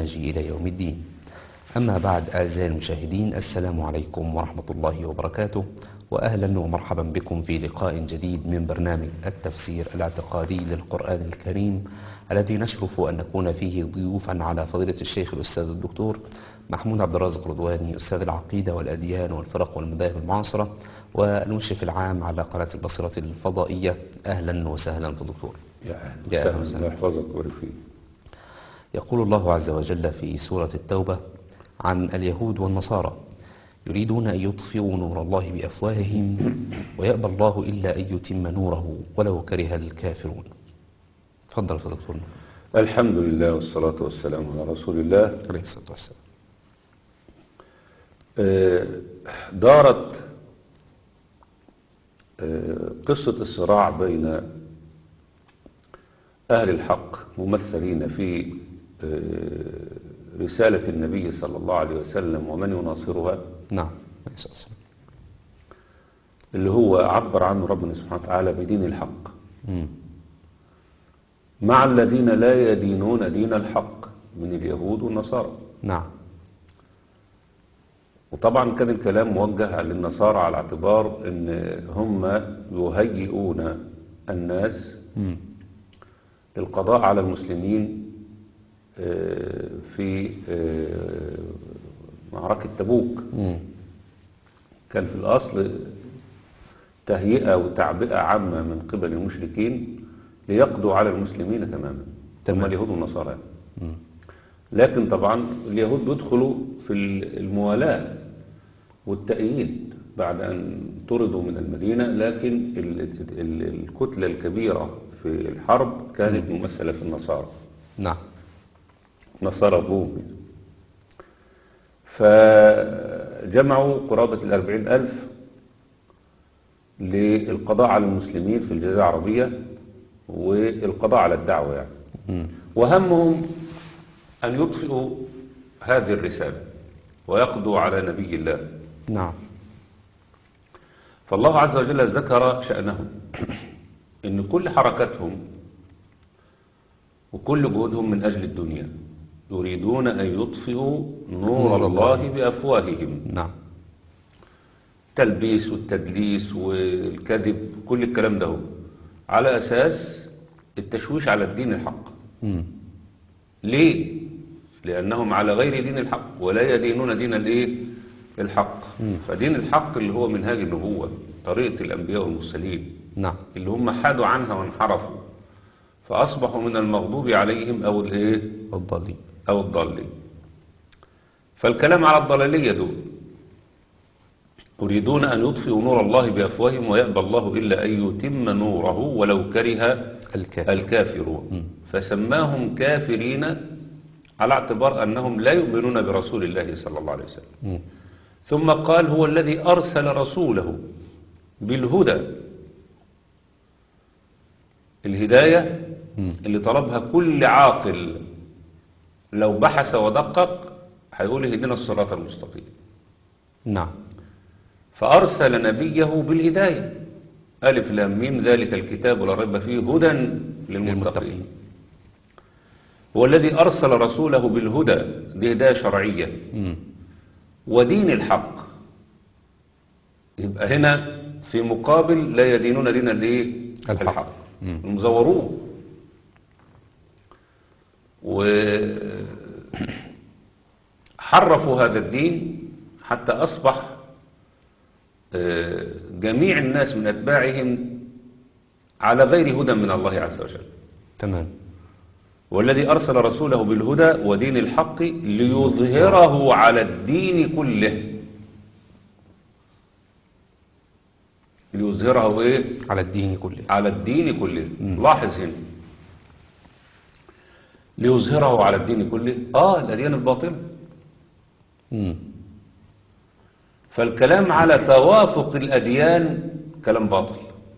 المنهج إلى يوم الدين أما بعد أعزائي المشاهدين السلام عليكم ورحمة الله وبركاته وأهلا ومرحبا بكم في لقاء جديد من برنامج التفسير الاعتقادي للقرآن الكريم الذي نشرف أن نكون فيه ضيوفا على فضيلة الشيخ الأستاذ الدكتور محمود عبد الرازق رضواني أستاذ العقيدة والأديان والفرق والمذاهب المعاصرة والمشرف العام على قناة البصرة الفضائية أهلا وسهلا في الدكتور يا أهلا يا أهلا وسهلا وسهلا. الله يحفظك ويبارك فيك يقول الله عز وجل في سورة التوبة عن اليهود والنصارى يريدون أن يطفئوا نور الله بأفواههم ويأبى الله إلا أن يتم نوره ولو كره الكافرون تفضل يا دكتور الحمد لله والصلاة والسلام على رسول الله عليه الصلاة والسلام آه، دارت آه، قصة الصراع بين أهل الحق ممثلين في آه، رسالة النبي صلى الله عليه وسلم ومن يناصرها نعم عليه الصلاة والسلام اللي هو عبر عنه ربنا سبحانه وتعالى بدين الحق مم. مع الذين لا يدينون دين الحق من اليهود والنصارى نعم وطبعا كان الكلام موجه للنصارى على اعتبار ان هم يهيئون الناس مم. للقضاء على المسلمين آه، في آه، معركة تبوك مم. كان في الأصل تهيئة وتعبئة عامة من قبل المشركين ليقضوا على المسلمين تماما تمام. هم اليهود والنصارى يعني. مم. لكن طبعا اليهود بيدخلوا في الموالاة والتأييد بعد أن طردوا من المدينة لكن ال- ال- الكتلة الكبيرة في الحرب كانت ممثلة في النصارى نعم نصارى الروم فجمعوا قرابة الأربعين ألف للقضاء على المسلمين في الجزيرة العربية والقضاء على الدعوة يعني مم. وهمهم أن يطفئوا هذه الرسالة ويقضوا على نبي الله نعم فالله عز وجل ذكر شأنهم إن كل حركتهم وكل جهودهم من أجل الدنيا يريدون أن يطفئوا نور الله بأفواههم نعم التلبيس والتدليس والكذب كل الكلام ده على أساس التشويش على الدين الحق مم. ليه؟ لأنهم على غير دين الحق ولا يدينون دين الايه؟ الحق فدين الحق اللي هو منهاج النبوة طريقة الأنبياء والمرسلين نعم اللي هم حادوا عنها وانحرفوا فأصبحوا من المغضوب عليهم أو الايه؟ الضالين أو الضالين فالكلام على الضلالية دول يريدون أن يطفئوا نور الله بأفواههم ويأبى الله إلا أن يتم نوره ولو كره الكافر الكافرون فسماهم كافرين على اعتبار أنهم لا يؤمنون برسول الله صلى الله عليه وسلم مم. ثم قال هو الذي أرسل رسوله بالهدى الهداية مم. اللي طلبها كل عاقل لو بحث ودقق هيقول اهدنا الصراط المستقيم نعم فأرسل نبيه بالهداية ألف لام ميم ذلك الكتاب لا ريب فيه هدى للمتقين للمتقين. هو الذي أرسل رسوله بالهدى دي هداية شرعية مم. ودين الحق يبقى هنا في مقابل لا يدينون دين الايه الحق. مم. المزوروه وحرفوا هذا الدين حتى أصبح آه، جميع الناس من أتباعهم على غير هدى من الله عز وجل تمام والذي أرسل رسوله بالهدى ودين الحق ليظهره على الدين كله ليظهره إيه؟ على الدين كله على الدين كله لاحظ هنا ليظهره على الدين كله آه الأديان الباطلة مم. فالكلام على توافق الأديان كلام باطل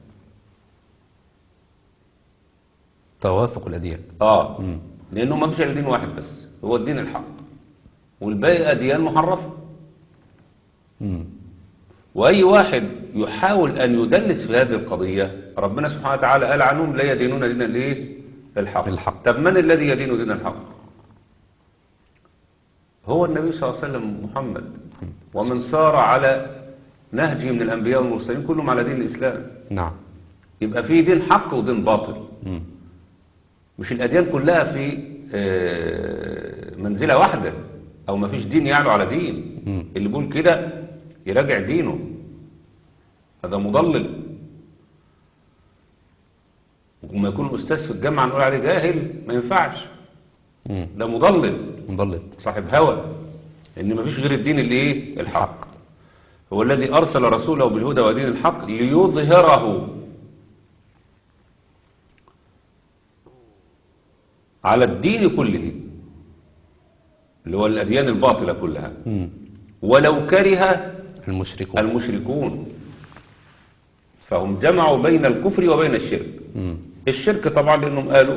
توافق الأديان آه مم. لأنه ما فيش إلا دين واحد بس هو الدين الحق والباقي أديان محرفة مم. وأي واحد يحاول أن يدلس في هذه القضية ربنا سبحانه وتعالى قال عنهم لا يدينون دين الايه الحق الحق. طب من الذي يدين دين الحق هو النبي صلى الله عليه وسلم محمد ومن سار على نهجه من الأنبياء والمرسلين كلهم على دين الإسلام نعم يبقى في دين حق ودين باطل مم. مش الأديان كلها في آه، منزلة واحدة أو ما فيش دين يعلو على دين مم. اللي بيقول كده يراجع دينه هذا مضلل وما يكون أستاذ في الجامعة نقول عليه جاهل ما ينفعش مم. ده مضلل مضلل صاحب هوى ان ما فيش غير الدين اللي ايه الحق هو الذي ارسل رسوله بالهدى ودين الحق ليظهره على الدين كله اللي هو الاديان الباطله كلها مم. ولو كره المشركون المشركون فهم جمعوا بين الكفر وبين الشرك مم. الشرك طبعا لانهم قالوا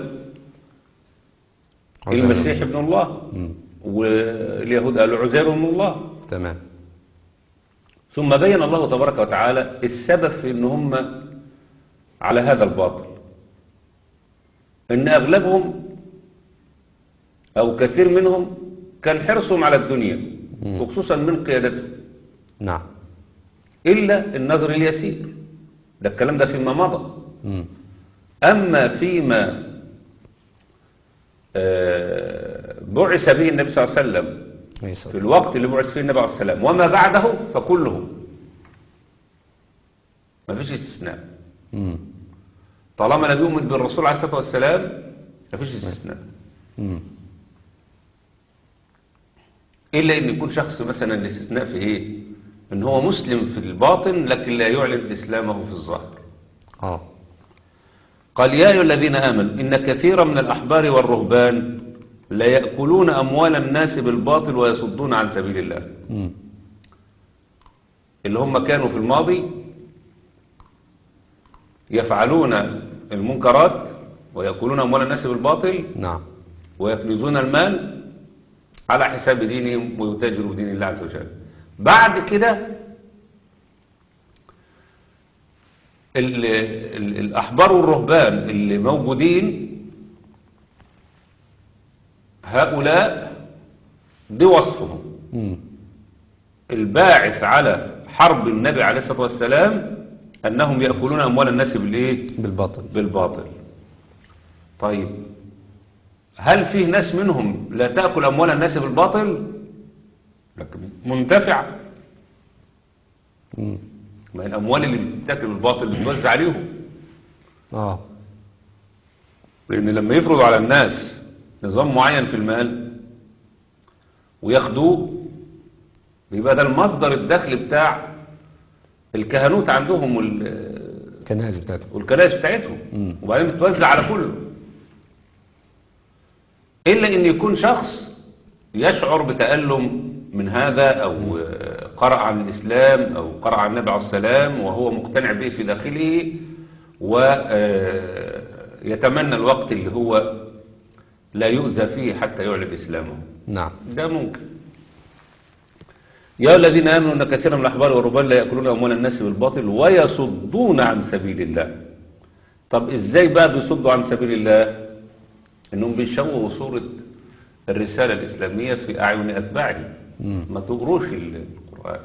عزيز المسيح ابن الله مم. واليهود قالوا عزير ابن الله تمام ثم بين الله تبارك وتعالى السبب في ان هم على هذا الباطل ان اغلبهم او كثير منهم كان حرصهم على الدنيا مم. وخصوصا من قيادته نعم الا النظر اليسير ده الكلام ده فيما مضى مم. اما فيما آه، بعث به النبي صلى الله عليه وسلم عليه الصلاة في الوقت اللي بعث فيه النبي عليه السلام وما بعده فكله ما فيش استثناء مم. طالما لم يؤمن بالرسول عليه الصلاة والسلام ما فيش استثناء مم. إلا إن يكون شخص مثلا الاستثناء في إيه إن هو مسلم في الباطن لكن لا يعلن إسلامه في الظاهر اه قال يا أيها الذين آمنوا إن كثيرا من الأحبار والرهبان لا يأكلون أموال الناس بالباطل ويصدون عن سبيل الله مم. اللي هم كانوا في الماضي يفعلون المنكرات ويأكلون أموال الناس بالباطل نعم ويكنزون المال على حساب دينهم ويتاجروا بدين الله عز وجل بعد كده ال- ال- الأحبار والرهبان اللي موجودين هؤلاء دي وصفهم مم. الباعث على حرب النبي عليه الصلاة والسلام أنهم يأكلون أموال الناس بالإيه؟ بالباطل بالباطل طيب هل فيه ناس منهم لا تأكل أموال الناس بالباطل لكن منتفعة مم. ما هي الأموال اللي بتتاكل بالباطل بتوزع عليهم اه لأن لما يفرضوا على الناس نظام معين في المال وياخدوه بيبقى ده المصدر الدخل بتاع الكهنوت عندهم وال- كنائس بتاعته والكنائس بتاعتهم مم. وبعدين بتوزع على كله إلا إن يكون شخص يشعر بتألم من هذا أو آه، قرأ عن الإسلام أو قرأ عن النبي عليه السلام وهو مقتنع به في داخله ويتمنى الوقت اللي هو لا يؤذى فيه حتى يعلن إسلامه نعم ده ممكن يا الذين آمنوا أن كثيرا من الأحبار والرهبان لا يأكلون أموال الناس بالباطل ويصدون عن سبيل الله طب إزاي بقى بيصدوا عن سبيل الله إنهم بيشوهوا صورة الرسالة الإسلامية في أعين أتباعه مم. ما تقروش القرآن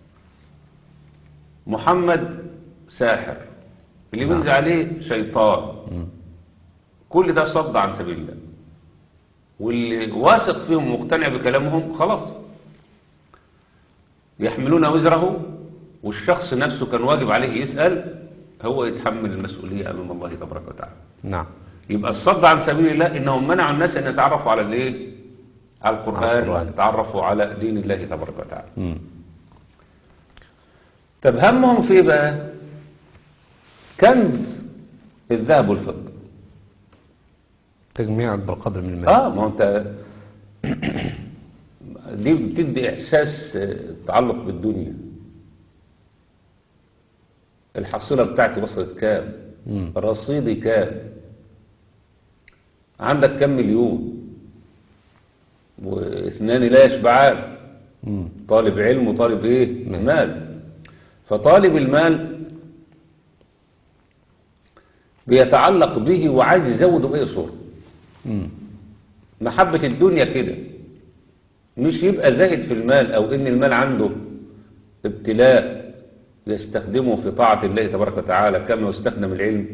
محمد ساحر اللي نعم. بينزل عليه شيطان مم. كل ده صد عن سبيل الله واللي واثق فيهم ومقتنع بكلامهم خلاص يحملون وزره والشخص نفسه كان واجب عليه يسأل هو يتحمل المسؤولية أمام الله تبارك وتعالى نعم يبقى الصد عن سبيل الله إنهم منعوا الناس أن يتعرفوا على الإيه؟ على على القرآن القرآن. ويتعرفوا على دين الله تبارك وتعالى مم. طب همهم في إيه بقى كنز الذهب والفضة تجميع بالقدر من المال اه ما هو انت دي بتدي احساس آه، تعلق بالدنيا الحصيلة بتاعتي وصلت كام مم. رصيدي كام عندك كام مليون واثنان لا يشبعان مم. طالب علم وطالب ايه مال. مال فطالب المال بيتعلق به وعايز يزوده باي صوره مم. محبة الدنيا كده مش يبقى زاهد في المال أو إن المال عنده ابتلاء يستخدمه في طاعة الله تبارك وتعالى كما يستخدم العلم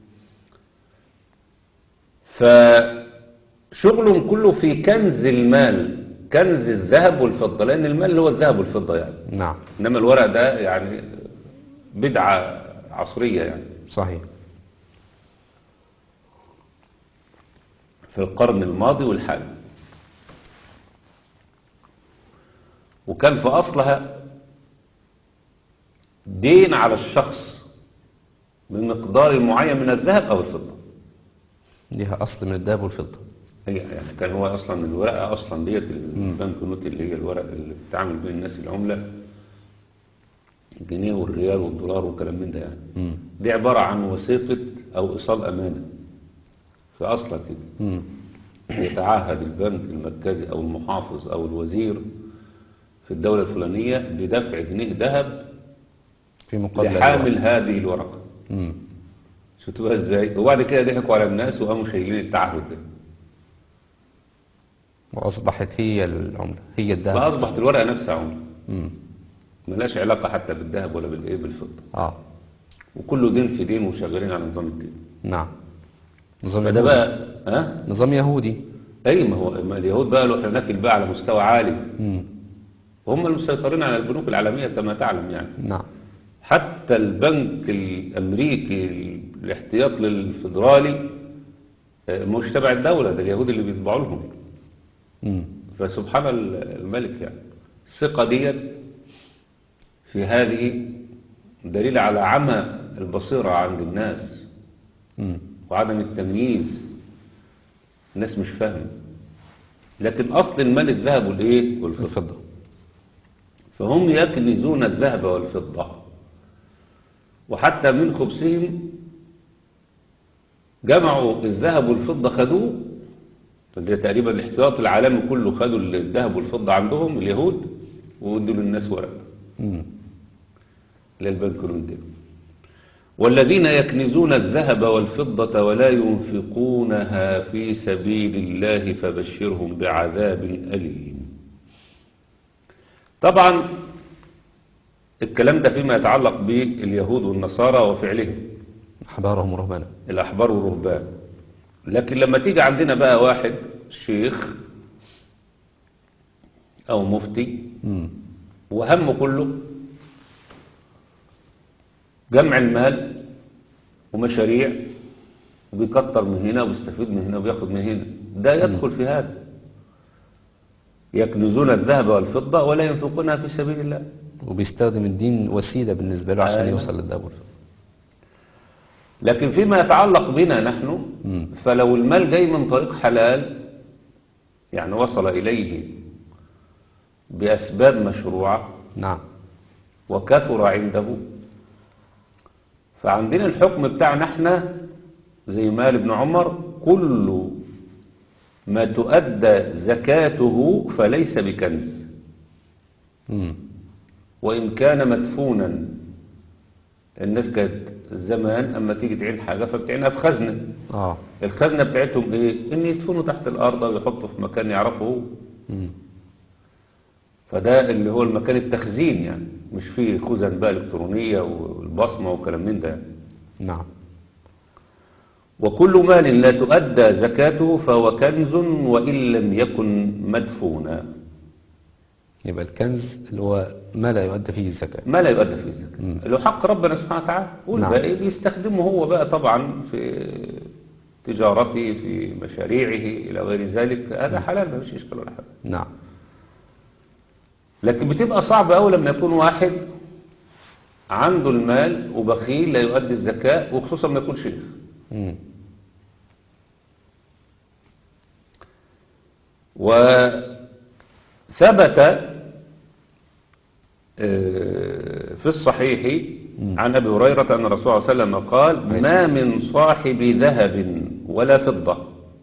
فشغلهم كله في كنز المال كنز الذهب والفضة لأن المال هو الذهب والفضة يعني نعم إنما الورق ده يعني بدعة عصرية يعني صحيح في القرن الماضي والحالي وكان في أصلها دين على الشخص بمقدار معين من الذهب أو الفضة ليها أصل من الذهب والفضة هي يعني كان هو أصلا الورقة أصلا ديت البنك نوت اللي هي الورق اللي بتتعامل بين الناس العملة الجنيه والريال والدولار والكلام من ده يعني مم. دي عبارة عن وثيقة أو إيصال أمانة في أصلها كده مم. يتعهد البنك المركزي أو المحافظ أو الوزير في الدولة الفلانية بدفع جنيه ذهب في مقابل لحامل هذه الورقة مم. شفتوها ازاي وبعد كده ضحكوا على الناس وقاموا شايلين التعهد ده وأصبحت هي العملة هي الذهب فأصبحت الورقة نفسها عملة مم. ملهاش علاقة حتى بالذهب ولا بالإيه بالفضة آه وكله دين في دين وشغالين على نظام الدين نعم نظام فده يهودي بقى ها نظام يهودي أي ما هو ما اليهود بقى له احنا ناكل بقى على مستوى عالي مم. وهم المسيطرين على البنوك العالمية كما تعلم يعني نعم حتى البنك الأمريكي الاحتياط للفدرالي آه، مش تبع الدولة ده اليهود اللي بيطبعوا لهم مم. فسبحان الملك يعني الثقة ديت في هذه دليل على عمى البصيرة عند الناس مم. وعدم التمييز الناس مش فاهمة لكن أصل المال الذهب والإيه والفضة الفضة فهم يكنزون الذهب والفضة وحتى من خبزهم جمعوا الذهب والفضة خدوه اللي هي تقريبا الاحتياط العالمي كله خدوا الذهب والفضة عندهم اليهود وادوا للناس ورق مم. للبنكرون دي والذين يكنزون الذهب والفضة ولا ينفقونها في سبيل الله فبشرهم بعذاب أليم طبعا الكلام ده فيما يتعلق باليهود والنصارى وفعلهم أحبارهم ورهبانا الأحبار والرهبان لكن لما تيجي عندنا بقى واحد شيخ أو مفتي مم. وهمه كله جمع المال ومشاريع وبيكتر من هنا وبيستفيد من هنا وبياخد من هنا ده يدخل في هذا يكنزون الذهب والفضة ولا ينفقونها في سبيل الله وبيستخدم الدين وسيلة بالنسبة له عشان أيوة. يوصل للذهب والفضة لكن فيما يتعلق بنا نحن مم. فلو المال جاي من طريق حلال يعني وصل إليه بأسباب مشروعة نعم وكثر عنده فعندنا الحكم بتاعنا احنا زي مال ابن عمر كل ما تؤدى زكاته فليس بكنز مم. وإن كان مدفونا الناس كانت زمان أما تيجي تعين حاجة فبتعينها في خزنة آه الخزنة بتاعتهم إيه؟ إن يدفنوا تحت الأرض ويحطوا في مكان يعرفه هو مم. فده اللي هو المكان التخزين يعني مش فيه خزن بقى إلكترونية والبصمة وكلام من ده نعم وكل مال لا تؤدى زكاته فهو كنز وإن لم يكن مدفونا يبقى الكنز اللي هو ما لا يؤدى فيه الزكاة ما لا يؤدى فيه الزكاة اللي هو حق ربنا سبحانه وتعالى والباقي بيستخدمه هو بقى طبعا في تجارته في مشاريعه إلى غير ذلك هذا حلال ما فيش إشكال ولا حاجة نعم لكن بتبقى صعبة أوي لما يكون واحد عنده المال وبخيل لا يؤدي الزكاة وخصوصا ما يكون شيخ مم. وثبت آه، في الصحيح عن أبي هريرة أن الرسول صلى الله عليه وسلم قال ما من صاحب ذهب ولا فضة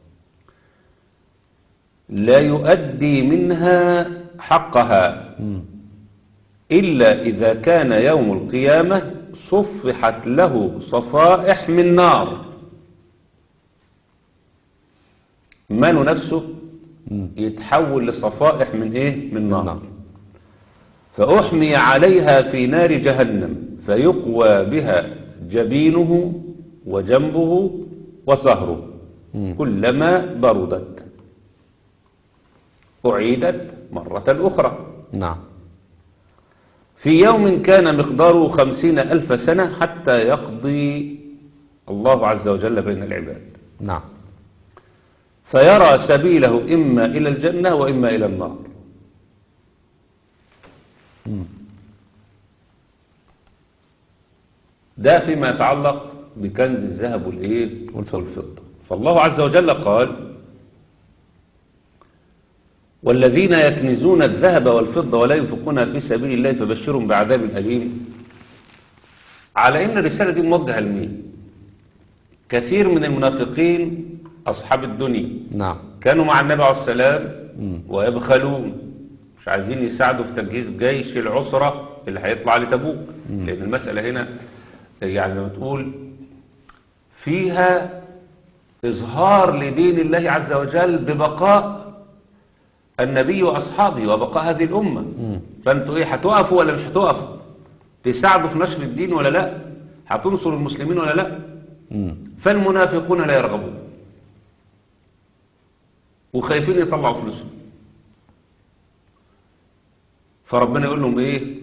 لا يؤدي منها حقها مم. إلا إذا كان يوم القيامة صفحت له صفائح من نار ماله نفسه مم. يتحول لصفائح من ايه من نار نعم. فأحمي عليها في نار جهنم فيقوى بها جبينه وجنبه وصهره مم. كلما بردت أعيدت مرة أخرى نعم في يوم كان مقداره خمسين ألف سنة حتى يقضي الله عز وجل بين العباد نعم فيرى سبيله إما إلى الجنة وإما إلى النار مم. ده فيما يتعلق بكنز الذهب والإيه والفضة فالله عز وجل قال والذين يكنزون الذهب والفضة ولا ينفقونها في سبيل الله فبشرهم بعذاب أليم على إن الرسالة دي موجهة لمين كثير من المنافقين أصحاب الدنيا نعم كانوا مع النبي عليه السلام مم. ويبخلون مش عايزين يساعدوا في تجهيز جيش العسرة اللي هيطلع لتبوك لأن المسألة هنا يعني لما تقول فيها إظهار لدين الله عز وجل ببقاء النبي وأصحابه وبقاء هذه الأمة مم. فأنتوا إيه هتقفوا ولا مش هتقفوا تساعدوا في نشر الدين ولا لا هتنصروا المسلمين ولا لا مم. فالمنافقون لا يرغبون وخايفين يطلعوا فلوسهم فربنا يقول لهم ايه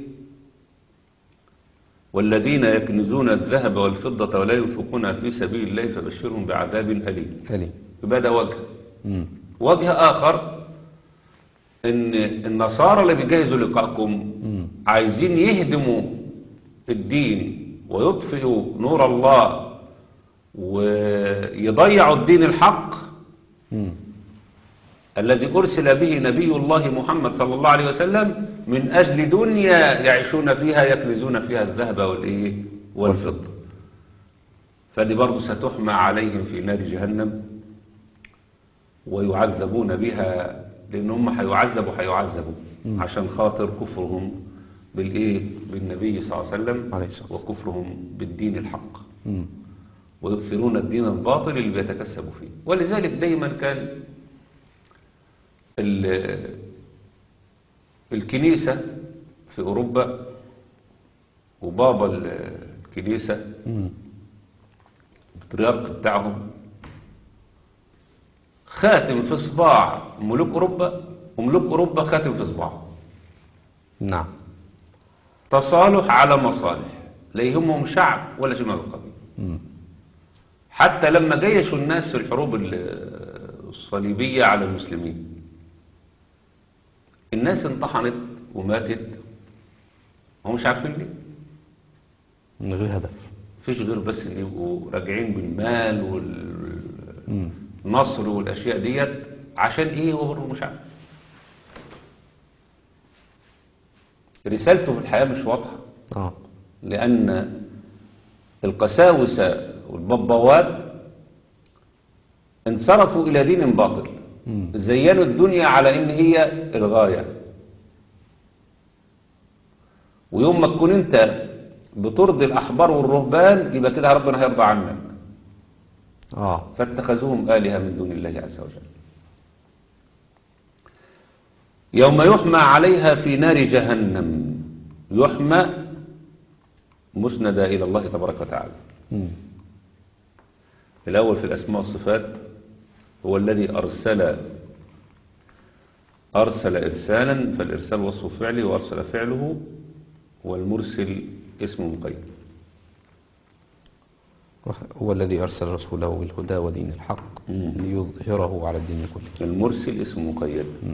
والذين يكنزون الذهب والفضة ولا ينفقونها في سبيل الله فبشرهم بعذاب أليم أليم يبقى ده وجه مم. وجه آخر ان النصارى اللي بيجهزوا لقائكم مم. عايزين يهدموا الدين ويطفئوا نور الله ويضيعوا الدين الحق مم. الذي أرسل به نبي الله محمد صلى الله عليه وسلم من أجل دنيا يعيشون فيها يكنزون فيها الذهب والإيه والفضة فدي برضه ستحمى عليهم في نار جهنم ويعذبون بها لأن هم هيعذبوا هيعذبوا عشان خاطر كفرهم بالإيه بالنبي صلى الله عليه وسلم عليه الصلاة والسلام. وكفرهم بالدين الحق مم. ويؤثرون الدين الباطل اللي بيتكسبوا فيه ولذلك دايما كان ال- الكنيسة في أوروبا وبابا ال- الكنيسة مم. البطريرك بتاعهم خاتم في صباع ملوك أوروبا وملوك أوروبا خاتم في صباعه نعم تصالح على مصالح لا يهمهم شعب ولا شيء من هذا القبيل مم. حتى لما جيشوا الناس في الحروب ال- الصليبية على المسلمين الناس انطحنت وماتت هم مش عارفين ليه من غير هدف مفيش غير بس ان يبقوا راجعين بالمال مم. والنصر والاشياء ديت عشان ايه هو برضه مش عارف رسالته في الحياة مش واضحة اه لأن القساوسة والببوات انصرفوا إلى دين باطل مم. زينوا الدنيا على إن هي الغاية ويوم ما تكون أنت بترضي الأحبار والرهبان يبقى كده ربنا هيرضى عنك اه فاتخذوهم آلهة من دون الله عز وجل يوم يحمى عليها في نار جهنم يحمى مسندة إلى الله تبارك وتعالى مم. الأول في الأسماء والصفات هو الذي أرسل أرسل إرسالا فالإرسال وصف فعله وأرسل فعله والمرسل اسم مقيد هو الذي أرسل رسوله بالهدى ودين الحق مم. ليظهره على الدين كله المرسل اسم مقيد مم.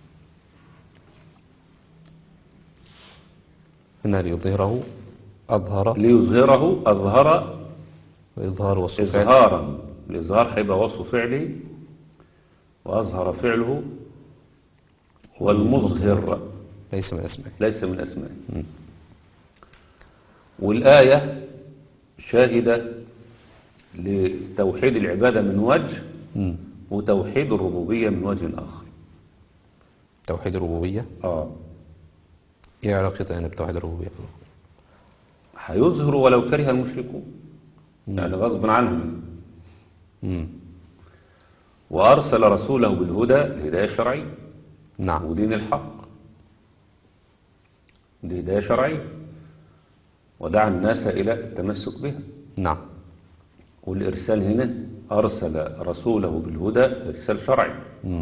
هنا ليظهره أظهر ليظهره أظهر وإظهار وصف فعل. إظهارا الإظهار هيبقى وصف فعله وأظهر فعله والمظهر ليس من أسمائه ليس من أسمائه مم. والآية شاهدة لتوحيد العبادة من وجه مم. وتوحيد الربوبية من وجه آخر توحيد الربوبية آه إيه علاقتها يعني بتوحيد الربوبية هيظهر ولو كره المشركون يعني غصب عنهم مم. وأرسل رسوله بالهدى الهداية الشرعية نعم ودين الحق دي هداية شرعية ودعا الناس إلى التمسك بها نعم والإرسال هنا أرسل رسوله بالهدى إرسال شرعي مم.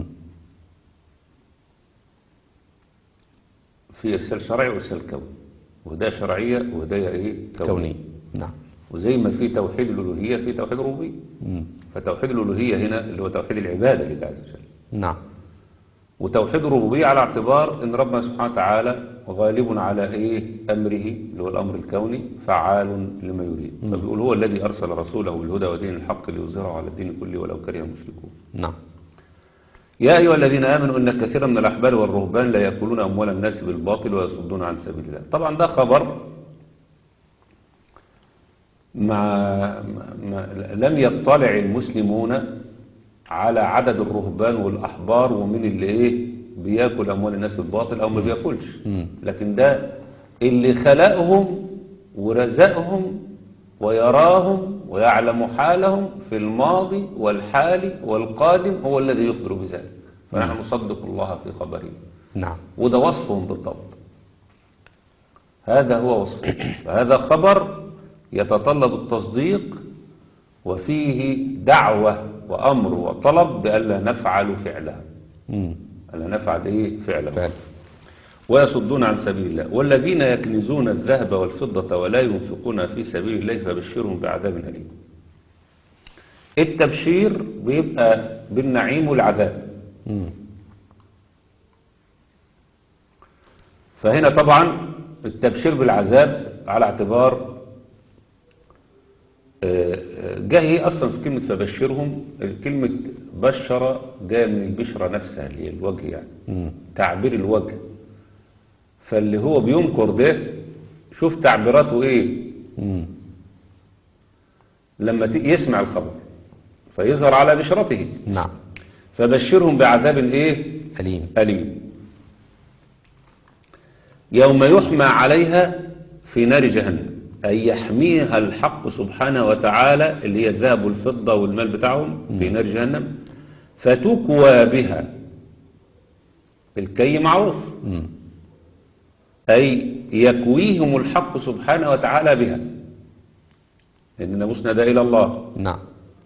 في إرسال شرعي وإرسال كوني وهداية شرعية وهداية إيه كوني نعم وزي ما في توحيد الألوهية في توحيد الربوبية مم. فتوحيد الألوهية هنا اللي هو توحيد العبادة لله عز وجل نعم وتوحيد الربوبية على اعتبار ان ربنا سبحانه وتعالى غالب على ايه امره اللي هو الامر الكوني فعال لما يريد فبيقول هو الذي ارسل رسوله بالهدى ودين الحق ليظهره على الدين كله ولو كره المشركون نعم يا ايها الذين امنوا ان كثيرا من الاحبار والرهبان لا ياكلون اموال الناس بالباطل ويصدون عن سبيل الله طبعا ده خبر مع ما لم يطلع المسلمون على عدد الرهبان والأحبار ومن اللي إيه بياكل أموال الناس بالباطل أو ما بياكلش مم. لكن ده اللي خلقهم ورزقهم ويراهم ويعلم حالهم في الماضي والحال والقادم هو الذي يخبر بذلك فنحن نصدق الله في خبره نعم وده وصفهم بالضبط هذا هو وصفهم فهذا خبر يتطلب التصديق وفيه دعوة وأمر وطلب بألا نفعل فعلها مم. ألا نفعل إيه فعله فعلا ويصدون عن سبيل الله والذين يكنزون الذهب والفضة ولا ينفقون في سبيل الله فبشرهم بعذاب أليم التبشير بيبقى بالنعيم والعذاب مم. فهنا طبعا التبشير بالعذاب على اعتبار آه، آه، جاء هي اصلا في كلمه فبشرهم كلمه بشر جايه من البشره نفسها اللي هي الوجه يعني مم. تعبير الوجه فاللي هو بينكر ده شوف تعبيراته ايه مم. لما ت- يسمع الخبر فيظهر على بشرته نعم فبشرهم بعذاب ايه أليم أليم يوم يحمى عليها في نار جهنم أي يحميها الحق سبحانه وتعالى اللي هي الذهب والفضة والمال بتاعهم في نار جهنم فتكوى بها الكي معروف مم. أي يكويهم الحق سبحانه وتعالى بها إن مسند إلى الله نعم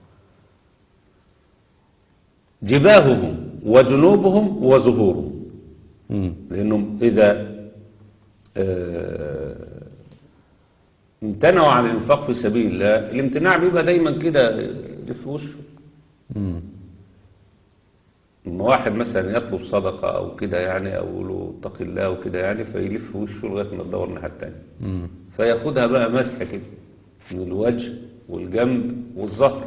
جباههم وجنوبهم وظهورهم مم. لأنهم إذا آه، امتنعوا عن الإنفاق في سبيل الله الامتناع بيبقى دايما كده في وشه مم. لما واحد مثلا يطلب صدقة أو كده يعني أو يقول له اتق الله وكده يعني فيلف وشه لغاية ما تدور الناحية التانية مم. فياخدها بقى مسح كده من الوجه والجنب والظهر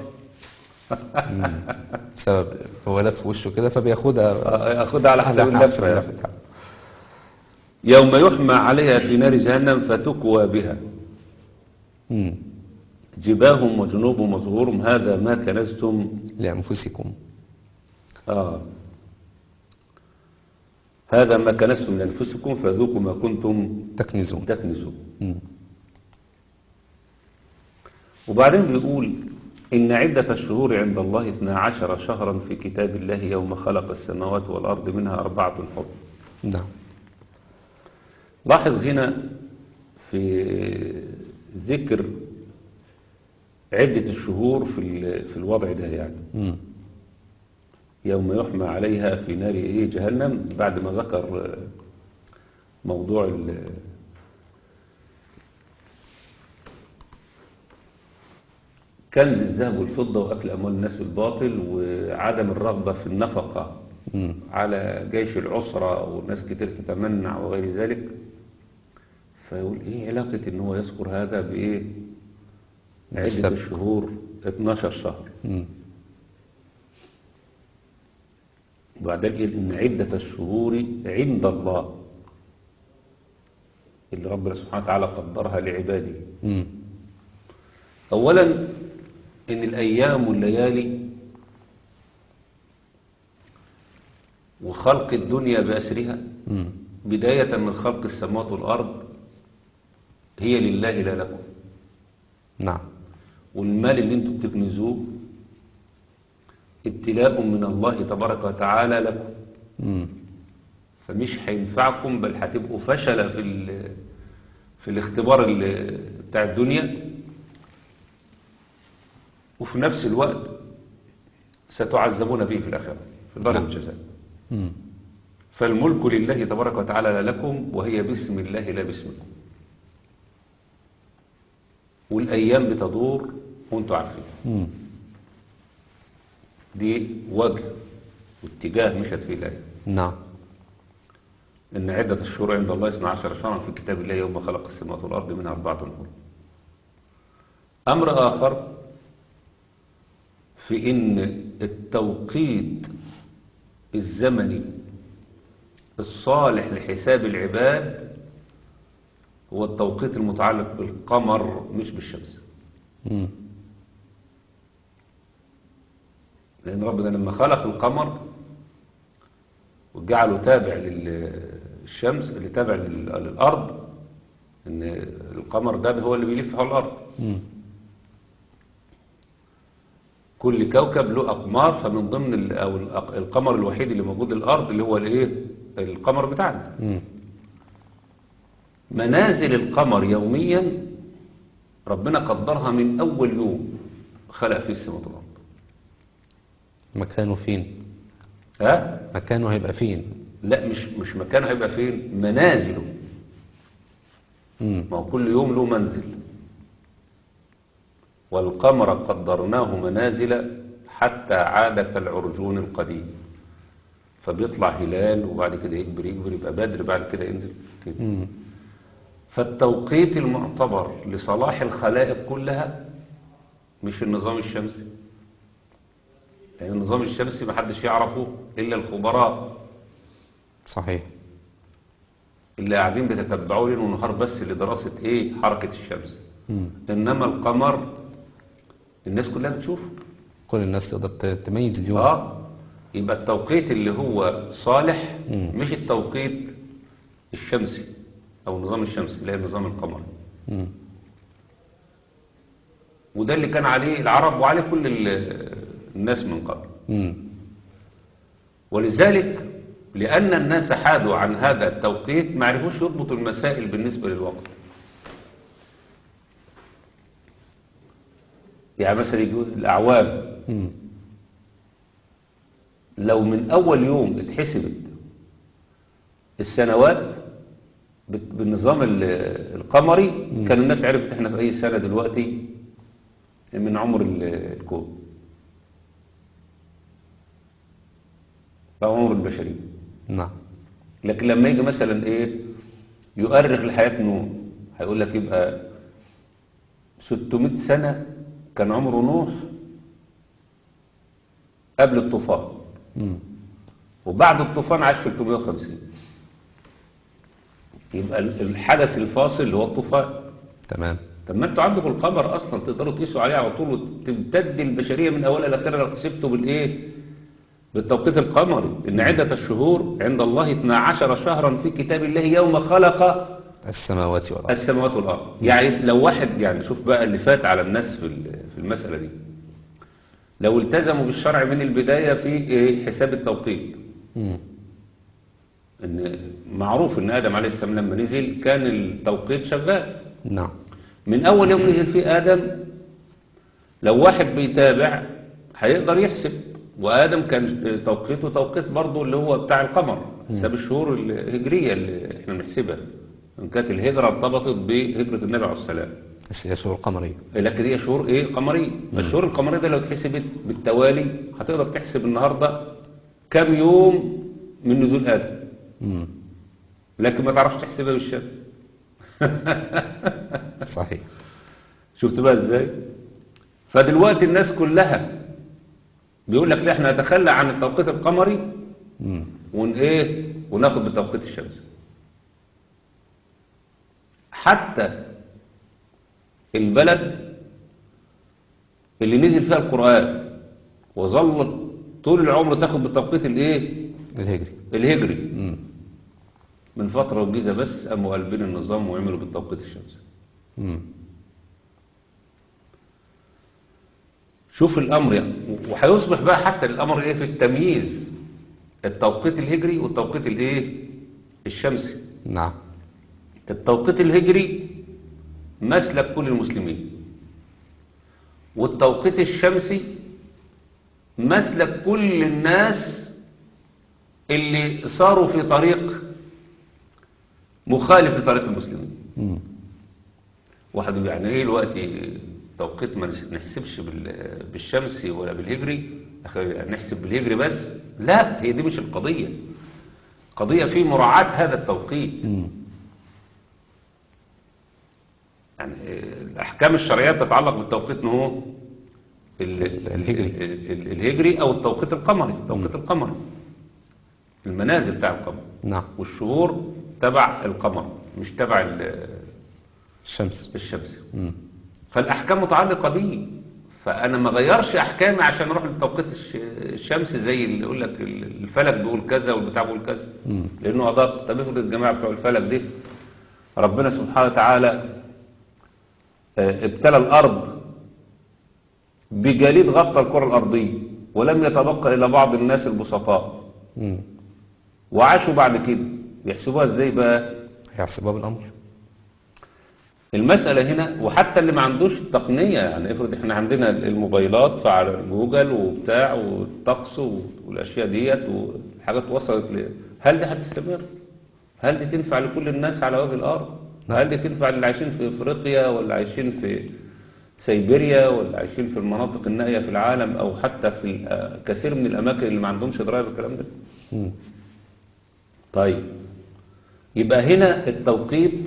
بسبب هو لف وشه كده فبياخدها آه، ياخدها على حسب على اللفة يعني. اللفة. يوم يحمى عليها في نار جهنم فتكوى بها مم. جباههم وجنوبهم وظهورهم هذا ما كنزتم لأنفسكم آه هذا ما كنزتم لأنفسكم فذوقوا ما كنتم تكنزون تكنزون مم. وبعدين بيقول إن عدة الشهور عند الله 12 شهرا في كتاب الله يوم خلق السماوات والأرض منها أربعة حر نعم لاحظ هنا في ذكر عدة الشهور في ال- في الوضع ده يعني مم. يوم يحمى عليها في نار ايه جهنم بعد ما ذكر آه، موضوع ال- كنز الذهب والفضة وأكل أموال الناس بالباطل وعدم الرغبة في النفقة مم. على جيش العسرة وناس كتير تتمنع وغير ذلك فيقول ايه علاقة ان هو يذكر هذا بايه عدة بالسبب. الشهور 12 شهر مم. وبعدين يقول ان عدة الشهور عند الله اللي ربنا سبحانه وتعالى قدرها لعباده مم. اولا ان الايام والليالي وخلق الدنيا بأسرها مم. بداية من خلق السماوات والأرض هي لله لا لكم نعم والمال اللي انتم بتكنزوه ابتلاء من الله تبارك وتعالى لكم مم. فمش هينفعكم بل هتبقوا فشلة في ال- في الاختبار ال- بتاع الدنيا وفي نفس الوقت ستعذبون به في الآخرة في دار نعم. الجزاء مم. فالملك لله تبارك وتعالى لا لكم وهي باسم الله لا باسمكم والأيام بتدور وانتوا عارفين مم. دي وجه واتجاه مشت فيه الآية نعم إن عدة الشهور عند الله 12 شهرا في كتاب الله يوم خلق السماوات والأرض منها أربعة هرم أمر آخر في إن التوقيت الزمني الصالح لحساب العباد هو التوقيت المتعلق بالقمر مش بالشمس مم. لأن ربنا لما خلق القمر وجعله تابع للشمس اللي تابع لل- للأرض إن القمر ده هو اللي بيلف حول الأرض مم. كل كوكب له أقمار فمن ضمن ال- أو الأق- القمر الوحيد اللي موجود للأرض اللي هو الإيه القمر بتاعنا مم. منازل القمر يوميا ربنا قدرها من أول يوم خلق فيه السماوات والأرض مكانه فين ها مكانه هيبقى فين لا مش مش مكانه هيبقى فين منازله مم. ما هو كل يوم له منزل والقمر قدرناه منازل حتى عاد كالعرجون القديم فبيطلع هلال وبعد كده يكبر يكبر يبقى بدر بعد كده ينزل كده مم. فالتوقيت المعتبر لصلاح الخلائق كلها مش النظام الشمسي لأن النظام الشمسي محدش يعرفه إلا الخبراء صحيح اللي قاعدين بيتتبعوه ليل ونهار بس لدراسة إيه حركة الشمس مم. إنما القمر الناس كلها بتشوفه كل الناس تقدر ت- تميز اليوم اه يبقى التوقيت اللي هو صالح مم. مش التوقيت الشمسي او النظام الشمسي اللي هي النظام القمري مم. وده اللي كان عليه العرب وعليه كل ال- الناس من قبل مم. ولذلك لأن الناس حادوا عن هذا التوقيت ما عرفوش يربطوا المسائل بالنسبة للوقت يعني مثلا يجوا الأعوام مم. لو من أول يوم اتحسبت السنوات بت- بالنظام ال- القمري كان الناس عرفت احنا في أي سنة دلوقتي من عمر ال- الكون أو عمر البشرية نعم لكن لما يجي مثلا ايه يؤرخ لحياة نوح هيقول لك يبقى 600 سنة كان عمره نوح قبل الطوفان مم. وبعد الطوفان عاش 350 يبقى ال- الحدث الفاصل اللي هو الطوفان تمام طب ما انتوا عندكم القمر اصلا تقدروا تقيسوا عليه على طول وتمتد البشريه من اولها لاخرها لو حسبتوا بالايه بالتوقيت القمري ان عده الشهور عند الله 12 شهرا في كتاب الله يوم خلق السماوات والأرض السماوات والارض يعني لو واحد يعني شوف بقى اللي فات على الناس في ال- في المساله دي لو التزموا بالشرع من البدايه في إيه؟ حساب التوقيت مم. ان معروف ان ادم عليه السلام لما نزل كان التوقيت شغال نعم من اول يوم نزل فيه ادم لو واحد بيتابع هيقدر يحسب وادم كان توقيته توقيت برضه اللي هو بتاع القمر حساب الشهور الهجريه اللي احنا بنحسبها ان كانت الهجره ارتبطت بهجره النبي عليه السلام بس هي شهور قمرية لكن هي شهور ايه قمريه الشهور القمريه دي لو اتحسبت بالتوالي هتقدر تحسب النهارده كام يوم من نزول ادم مم. لكن ما تعرفش تحسبها بالشمس صحيح شفت بقى ازاي فدلوقتي الناس كلها بيقول لك لا احنا نتخلى عن التوقيت القمري مم. ون ايه وناخد بتوقيت الشمس حتى البلد اللي نزل فيها القرآن وظلت طول العمر تاخد بالتوقيت الايه الهجري الهجري مم. من فترة وجيزة بس قاموا قلبين النظام وعملوا بالتوقيت الشمسي مم. شوف الامر يعني وهيصبح بقى حتى الامر ايه في التمييز التوقيت الهجري والتوقيت الايه الشمسي نعم التوقيت الهجري مسلك كل المسلمين والتوقيت الشمسي مسلك كل الناس اللي صاروا في طريق مخالف لطريق المسلمين مم. واحد يقول يعني ايه دلوقتي توقيت ما نس- نحسبش بال- بالشمسي ولا بالهجري أخي نحسب بالهجري بس لا هي دي مش القضية قضية في مراعاة هذا التوقيت مم. يعني آه، الأحكام الشرعية تتعلق بالتوقيت إن هو ال- ال- الهجري. ال- ال- الهجري أو التوقيت القمري التوقيت القمري المنازل بتاع القمر نعم والشهور تبع القمر مش تبع ال- الشمس الشمس مم. فالأحكام متعلقة بيه فأنا ما غيرش أحكامي عشان أروح للتوقيت الش- الشمسي زي اللي يقول لك ال- الفلك بيقول كذا والبتاع بيقول كذا مم. لأنه أضاف طب افرض الجماعة بتوع الفلك دي ربنا سبحانه وتعالى آه، ابتلى الأرض بجليد غطى الكرة الأرضية ولم يتبقى إلا بعض الناس البسطاء مم. وعاشوا بعد كده يحسبوها ازاي بقى هيحسبها بالأمر المسألة هنا وحتى اللي ما عندوش التقنية يعني افرض احنا عندنا الموبايلات فعلى جوجل وبتاع والطقس والاشياء ديت والحاجات وصلت ل... هل دي هتستمر؟ هل دي تنفع لكل الناس على وجه الارض؟ نعم. هل دي تنفع للي عايشين في افريقيا ولا عايشين في سيبيريا ولا عايشين في المناطق النائية في العالم او حتى في ال- كثير من الاماكن اللي ما عندهمش دراية بالكلام ده؟ مم. طيب يبقى هنا التوقيت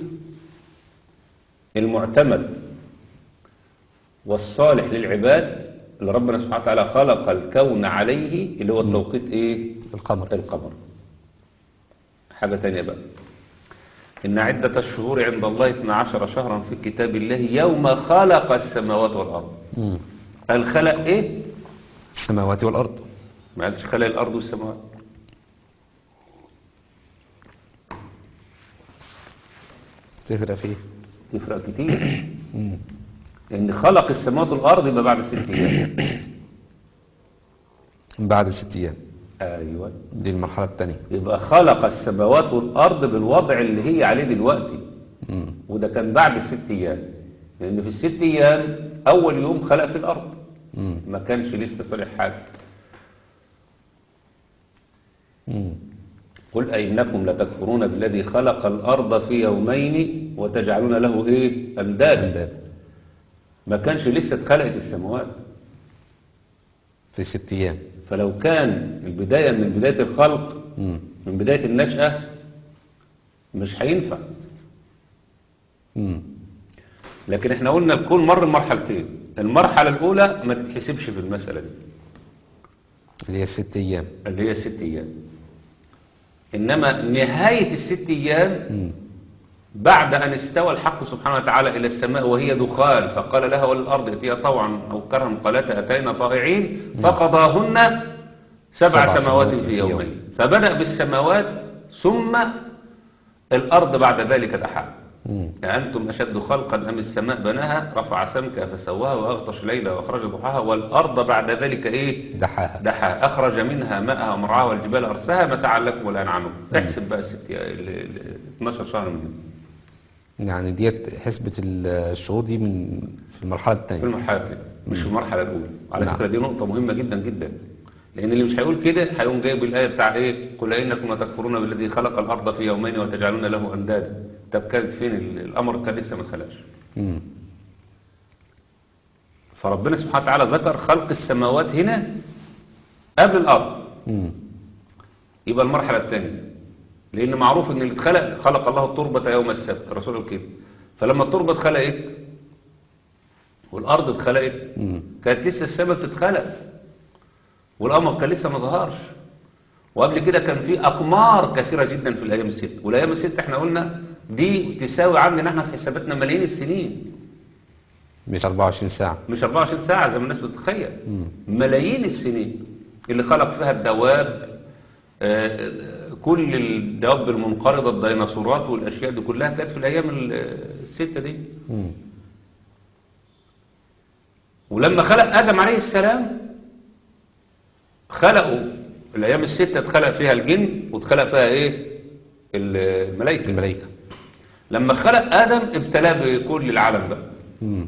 المعتمد والصالح للعباد اللي ربنا سبحانه وتعالى خلق الكون عليه اللي هو التوقيت ايه القمر القمر حاجة تانية بقى إن عدة الشهور عند الله 12 شهرا في كتاب الله يوم خلق السماوات والأرض مم. قال خلق ايه السماوات والأرض ما قالش خلق الأرض والسماوات تفرق فيه تفرق كتير لأن خلق السماوات والأرض يبقى بعد ست أيام بعد ست أيام أيوة دي المرحلة الثانية يبقى خلق السماوات والأرض بالوضع اللي هي عليه دلوقتي مم. وده كان بعد الست أيام لأن في الست أيام أول يوم خلق في الأرض مم. ما كانش لسه طلع حاجة مم. قل أئنكم لتكفرون بالذي خلق الأرض في يومين وتجعلون له إيه أندادا أنداد. ما كانش لسه اتخلقت السماوات في ست أيام فلو كان البداية من بداية الخلق مم. من بداية النشأة مش هينفع مم. لكن احنا قلنا الكون مر مرحلتين المرحلة الأولى ما تتحسبش في المسألة دي اللي هي الست أيام اللي هي ست أيام إنما نهاية الست أيام مم. بعد أن استوى الحق سبحانه وتعالى إلى السماء وهي دخان فقال لها وللأرض ائتيا طوعا أو كرها قالتا أتينا طائعين فقضاهن سبع سبع سماوات سماوات في في يومين يوم. فبدأ بالسماوات ثم الأرض بعد ذلك دحاها مم. أأنتم أشد خلقا أم السماء بناها رفع سمكها فسواها وأغطش ليلها وأخرج ضحاها والأرض بعد ذلك إيه دحاها دحاها أخرج منها ماءها ومرعاها والجبال أرساها متاعا لكم ولأنعامكم احسب بقى الست ال- ال- 12 شهر من يعني ديت حسبة الشهور دي من في المرحلة في الثانية المرحلة الثانية مش في المرحلة الأولى على نعم. فكرة دي نقطة مهمة جدا جدا لأن اللي مش هيقول كده هيقوم جايب الآية بتاع إيه قل إنكم لتكفرون بالذي خلق الأرض في يومين وتجعلون له أندادا طب كانت فين ال- الأمر كان لسه ما اتخلقش مم. فربنا سبحانه وتعالى ذكر خلق السماوات هنا قبل الأرض مم. يبقى المرحلة الثانية لأن معروف إن اللي اتخلق خلق الله التربة يوم السبت الرسول قال كده فلما التربة اتخلقت والأرض اتخلقت مم. كانت لسه السماء بتتخلق والقمر كان لسه ما ظهرش وقبل كده كان في أقمار كثيرة جدا في الأيام الست والأيام الست احنا قلنا دي تساوي عندنا احنا في حساباتنا ملايين السنين مش 24 ساعة مش 24 ساعة زي ما الناس بتتخيل مم. ملايين السنين اللي خلق فيها الدواب آه، كل الدواب المنقرضة الديناصورات والأشياء دي كلها كانت في الأيام ال- الستة دي مم. ولما خلق آدم عليه السلام خلقوا الأيام الستة اتخلق فيها الجن واتخلق فيها إيه الملائكة الملائكة لما خلق آدم ابتلاه بكل العالم بقى مم.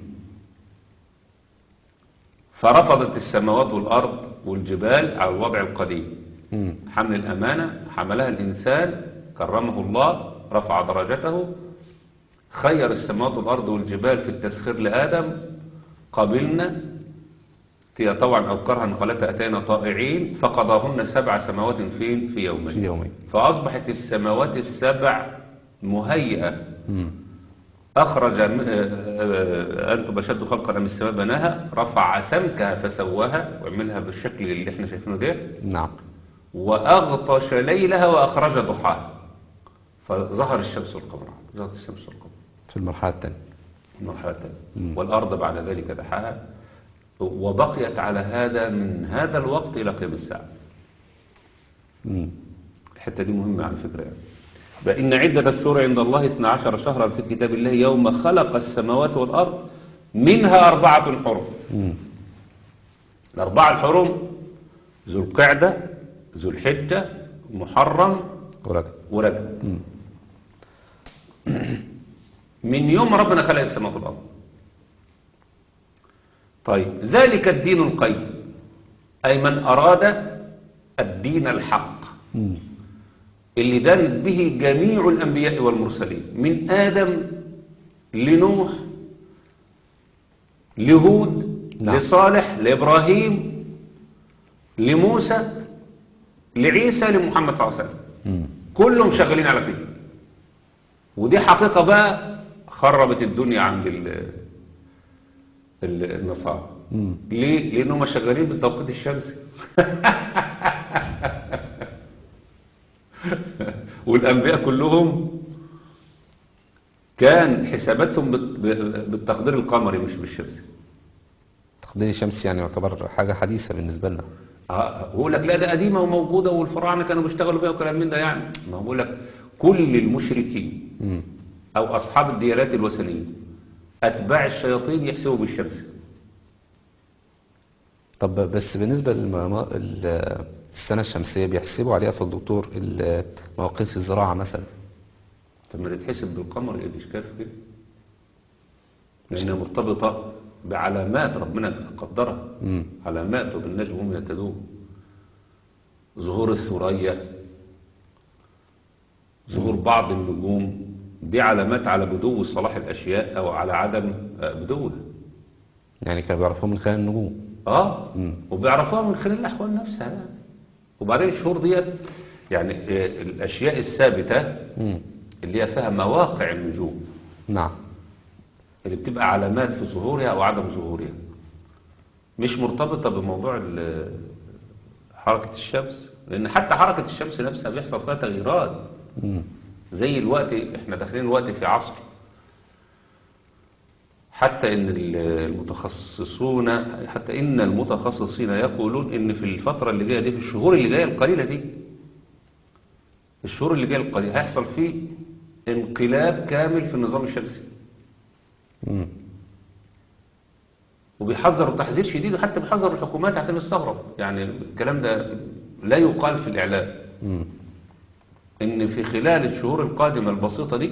فرفضت السماوات والأرض والجبال على الوضع القديم مم. حمل الأمانة حملها الإنسان كرمه الله رفع درجته خير السماوات والأرض والجبال في التسخير لآدم قبلنا هي طوعا أو كرها قالتا أتينا طائعين فقضاهن سبع سماوات فين في يومين في يومين فأصبحت السماوات السبع مهيئة مم. أخرج م- آه، آه، أنتم أشد خلقا أم السماء بناها رفع سمكها فسواها وعملها بالشكل اللي احنا شايفينه ده نعم وأغطش ليلها وأخرج ضحاها فظهر الشمس والقمر ظهرت الشمس والقمر في المرحلة الثانية المرحلة الثانية والأرض بعد ذلك دحاها وبقيت على هذا من هذا الوقت إلى قيام الساعة مم. الحتة دي مهمة على فكرة يعني فإن عدة الشهور عند الله 12 شهرا في كتاب الله يوم خلق السماوات والأرض منها أربعة حرم مم. الأربعة الحرم ذو القعدة ذو الحجة محرم ورجل ورجب مم. من يوم ربنا خلق السماوات والأرض طيب ذلك الدين القيم أي من أراد الدين الحق مم. اللي دان به جميع الأنبياء والمرسلين من آدم لنوح لهود نعم. لصالح لإبراهيم لموسى لعيسى لمحمد صلى الله عليه وسلم مم. كلهم شغالين على كده ودي حقيقة بقى خربت الدنيا عند ال ال- النصارى مم. ليه؟ لأنهم شغالين بالتوقيت الشمسي والأنبياء كلهم كان حساباتهم بال- ب- بالتقدير القمري مش بالشمسي تقدير الشمس يعني يعتبر حاجة حديثة بالنسبة لنا آه، بقول لك لا ده قديمة وموجودة والفراعنة كانوا بيشتغلوا بيها وكلام من ده يعني ما هو بقول لك كل المشركين مم. أو أصحاب الديانات الوثنية أتباع الشياطين يحسبوا بالشمس طب بس بالنسبة للسنة الشمسية بيحسبوا عليها في الدكتور ال- مواقيت الزراعة مثلا فما تتحسب بالقمر ايه الإشكال في كده لأنها مرتبطة بعلامات ربنا قدرها مم. علامات وبالنجم هم يهتدون ظهور الثريا ظهور بعض النجوم دي علامات على بدو صلاح الأشياء أو على عدم آه، بدوها يعني كانوا بيعرفوها من خلال النجوم اه مم. وبيعرفوها من خلال الأحوال نفسها يعني. وبعدين الشهور ديت يعني آه، الأشياء الثابتة مم. اللي هي فيها مواقع النجوم نعم اللي بتبقى علامات في ظهورها أو عدم ظهورها مش مرتبطة بموضوع ال- حركة الشمس لأن حتى حركة الشمس نفسها بيحصل فيها تغييرات مم. زي الوقت احنا داخلين الوقت في عصر حتى ان ال- المتخصصون حتى ان المتخصصين يقولون ان في الفترة اللي جاية دي في الشهور اللي جاية القليلة دي الشهور اللي جاية القليلة هيحصل فيه انقلاب كامل في النظام الشمسي مم. وبيحذروا تحذير شديد وحتى بيحذروا الحكومات حتى نستغرب يعني الكلام ده لا يقال في الإعلام مم. ان في خلال الشهور القادمة البسيطة دي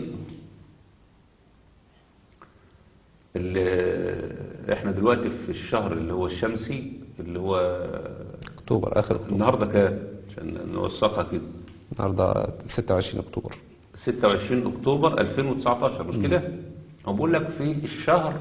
اللي احنا دلوقتي في الشهر اللي هو الشمسي اللي هو اكتوبر اخر اكتوبر النهاردة كام عشان نوثقها كده النهارده 26 اكتوبر 26 اكتوبر 2019 مش كده هو بقول لك في الشهر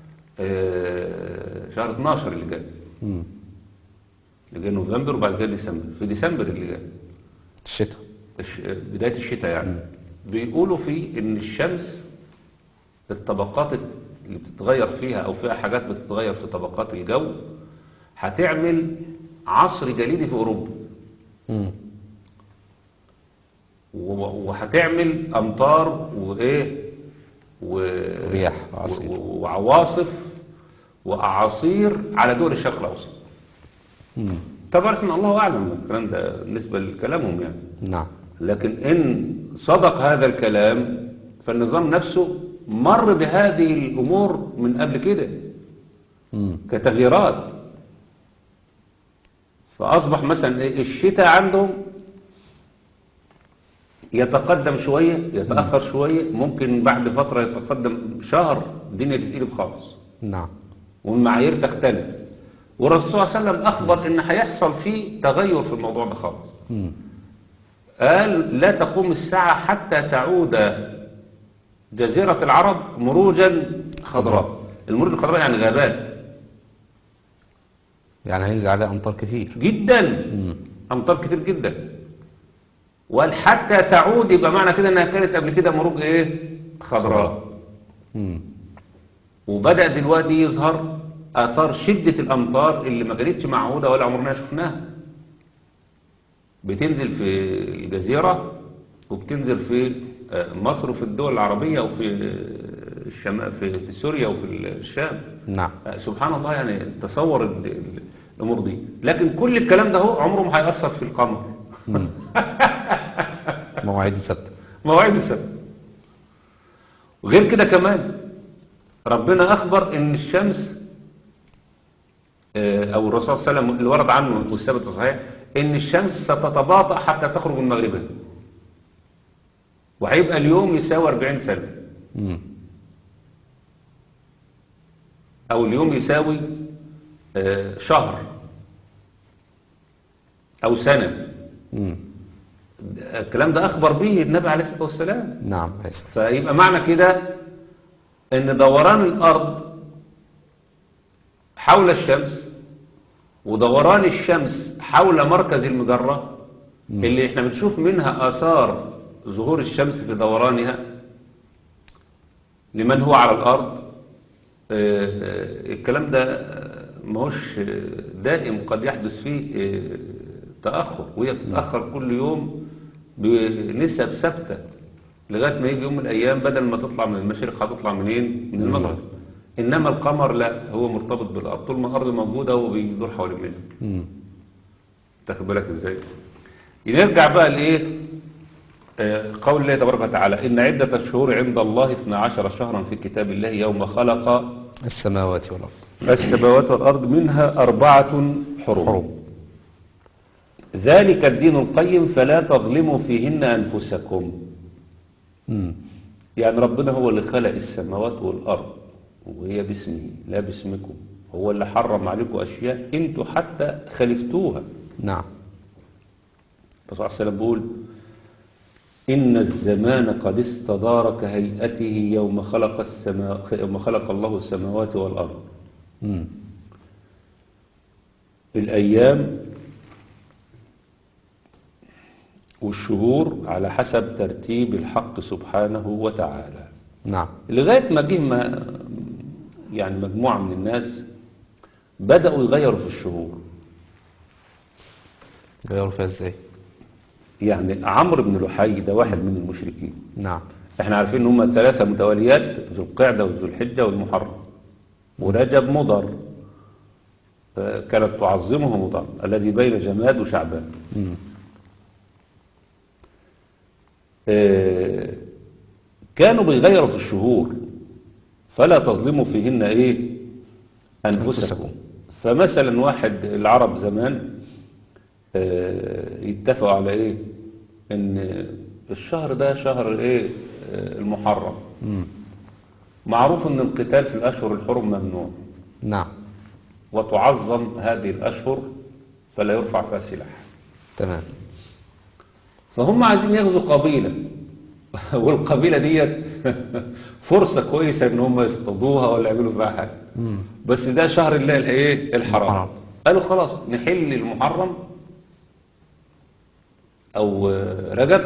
آه، شهر 12 اللي جاي مم. اللي جاي نوفمبر وبعد كده ديسمبر في ديسمبر اللي جاي الشتاء الش- بداية الشتاء يعني بيقولوا فيه ان الشمس الطبقات اللي بتتغير فيها او فيها حاجات بتتغير في طبقات الجو هتعمل عصر جليدي في اوروبا مم. و- وهتعمل امطار وايه و... رياح وعصير. و- و- وعواصف واعاصير على دول الشرق الاوسط مم. طبعا اسم الله اعلم الكلام ده بالنسبه لكلامهم يعني نعم لكن إن صدق هذا الكلام فالنظام نفسه مر بهذه الأمور من قبل كده مم. كتغييرات فأصبح مثلا إيه الشتاء عندهم يتقدم شوية يتأخر شوية ممكن بعد فترة يتقدم شهر الدنيا تتقلب خالص نعم والمعايير تختلف والرسول صلى الله عليه وسلم أخبر إن هيحصل فيه تغير في الموضوع ده خالص مم. قال لا تقوم الساعة حتى تعود جزيرة العرب مروجا خضراء المروج الخضراء يعني غابات يعني هينزل عليه أمطار كتير جدا مم. أمطار كتير جدا وقال حتى تعود يبقى معنى كده انها كانت قبل كده مروج ايه خضراء مم. وبدأ دلوقتي يظهر آثار شدة الأمطار اللي ما كانتش معهودة ولا عمرنا شفناها بتنزل في الجزيرة وبتنزل في آه، مصر وفي الدول العربية وفي آه، الشمال في في سوريا وفي الشام نعم آه، سبحان الله يعني تصور ال- ال- الأمور دي لكن كل الكلام ده هو عمره ما هيأثر في القمر مم. مواعيد ثابتة مواعيد ثابته وغير كده كمان ربنا أخبر إن الشمس آه، أو الرسول صلى الله عليه وسلم اللي ورد عنه والثابت الصحيح إن الشمس ستتباطأ حتى تخرج من مغربها وهيبقى اليوم يساوي 40 سنة مم. أو اليوم يساوي آه، شهر أو سنة مم. الكلام ده أخبر به النبي عليه الصلاة والسلام نعم عليه الصلاة والسلام. فيبقى معنى كده ان دوران الارض حول الشمس ودوران الشمس حول مركز المجرة اللي احنا بنشوف منها اثار ظهور الشمس في دورانها لمن هو على الارض آه، آه، الكلام ده آه، ماهوش آه، دائم قد يحدث فيه آه، تأخر وهي بتتأخر كل يوم بنسب ثابتة لغاية ما يجي يوم من الأيام بدل ما تطلع من المشرق هتطلع منين؟ من المغرب إنما القمر لا هو مرتبط بالأرض طول ما الأرض موجودة هو بيدور حوالين منه مم. تاخد بالك ازاي نرجع بقى لايه آه، قول الله تبارك وتعالى ان عدة الشهور عند الله 12 شهرا في كتاب الله يوم خلق السماوات والأرض السماوات والارض منها اربعة حرم حرم ذلك الدين القيم فلا تظلموا فيهن انفسكم مم. يعني ربنا هو اللي خلق السماوات والارض وهي باسمه لا باسمكم هو اللي حرم عليكم اشياء انتوا حتى خلفتوها نعم الرسول صلى الله عليه وسلم بيقول إن الزمان قد استدار كهيئته يوم خلق السماء يوم خلق الله السماوات والأرض مم. الأيام والشهور على حسب ترتيب الحق سبحانه وتعالى نعم لغاية ما جه ما- يعني مجموعة من الناس بدأوا يغيروا في الشهور غيروا فيها ازاي يعني عمرو بن لحي ده واحد من المشركين نعم احنا عارفين ان هم ثلاثة متواليات ذو القعدة وذو الحجة والمحرم ورجب مضر آه، كانت تعظمه مضر الذي بين جماد وشعبان مم. آه، كانوا بيغيروا في الشهور فلا تظلموا فيهن ايه انفسكم أنفسكم. فمثلا واحد العرب زمان آه، يتفقوا على ايه ان الشهر ده شهر ايه آه، المحرم مم. معروف ان القتال في الاشهر الحرم ممنوع نعم وتعظم هذه الاشهر فلا يرفع فيها سلاح تمام فهم عايزين ياخدوا قبيلة والقبيلة ديت فرصة كويسة ان هم يصطادوها ولا يعملوا فيها حاجة مم. بس ده شهر الله الايه الحرام الحرام. قالوا خلاص نحل المحرم او آه، رجب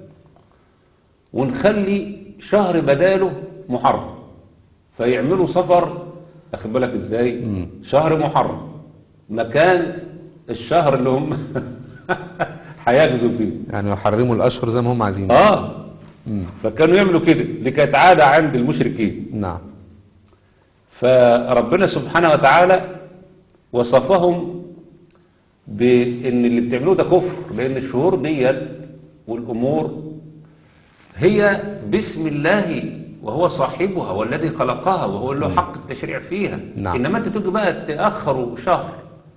ونخلي شهر بداله محرم فيعملوا سفر اخد بالك ازاي مم. شهر محرم مكان الشهر اللي هم هيغزوا فيه يعني يحرموا الأشهر زي ما هم عايزين اه مم. فكانوا يعملوا كده دي كانت عادة عند المشركين نعم فربنا سبحانه وتعالى وصفهم بان اللي بتعملوه ده كفر لان الشهور ديت والامور هي باسم الله وهو صاحبها والذي خلقها وهو له حق التشريع فيها نعم. إنما أنت تيجي بقى تأخروا شهر